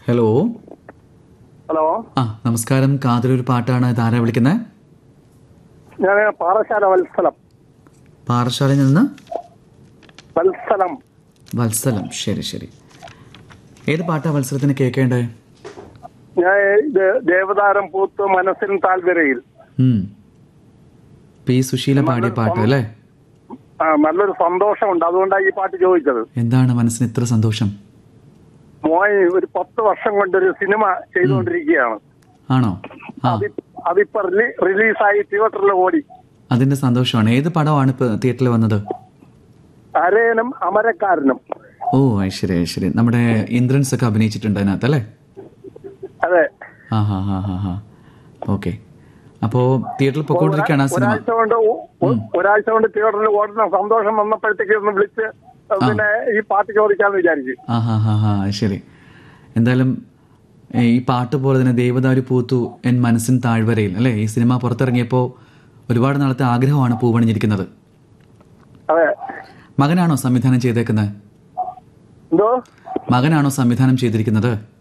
Hello hello ആ നമസ്കാരം കാതിലൊരു പാട്ടാണ് ഇതാരാ വിളിക്കുന്നത് ഞാൻ പാറശാല വത്സലം പാറശാലയിൽ നിന്ന് വത്സലം വത്സലം ശരി ശരി ഏത് പാട്ടാ വത്സലത്തിന് കേൾക്കേണ്ടേ ഞാൻ ഇത് ദേവതാരം പൂത്ത് മനസ്സിന് താല്പര്യയിൽ ഉം. പി സുശീല പാടിയ പാട്ട് അല്ലേ ആ നല്ലൊരു സന്തോഷമുണ്ട് അതുകൊണ്ടാണ് ഈ പാട്ട് ചോദിച്ചത് എന്താണ് മനസ്സിന് ഇത്ര സന്തോഷം മോയ് ഒരു പത്ത് വർഷം കൊണ്ടൊരു സിനിമ ചെയ്തുകൊണ്ടിരിക്കുകയാണ് ആണോ ആ അതി അതിപ്പോ റിലീ- റിലീസായി തിയേറ്ററിൽ ഓടി അതിന്റെ സന്തോഷമാണ് ഏത് പടമാണ് ഇപ്പൊ തിയേറ്ററിൽ വന്നത് അരയനും അമരക്കാരനും ഓ ഐശ്വര്യ ഐശ്വര്യ നമ്മുടെ ഇന്ദ്രൻസ് ഒക്കെ അഭിനയിച്ചിട്ടുണ്ട് അതിനകത്ത് അല്ലേ അതെ ആ ഹാ ഹാ ഹാ ഹാ ഓക്കെ അപ്പോ തിയേറ്ററിൽ പൊക്കോണ്ടിരിക്കുകയാണ് ആ സിനിമ ഒരാഴ്ച കൊണ്ട് ഒ- ഒ- ഒരാഴ്ച കൊണ്ട് തിയേറ്ററിൽ ഓടുന്ന സന്തോഷം വന്നപ്പോഴത്തേക്ക് ഒന്ന് വിളിച്ച് പിന്നെ ഈ പാട്ട് ചോദിക്കാന്ന് വിചാരിച്ചു ആ ഹാ ഹാ ഹാ ശരി എന്തായാലും ഏ, ഈ പാട്ട് പോലെ തന്നെ ദേവദാരു പൂത്തു എൻ മനസ്സിൻ താഴ്വരയിൽ അല്ലേ ഈ സിനിമ പുറത്തിറങ്ങിയപ്പോൾ ഒരുപാട് നാളത്തെ ആഗ്രഹമാണ് പൂവണിഞ്ഞിരിക്കുന്നത് അതെ മകനാണോ സംവിധാനം ചെയ്തേക്കുന്നത് എന്തോ മകനാണോ സംവിധാനം ചെയ്തിരിക്കുന്നത്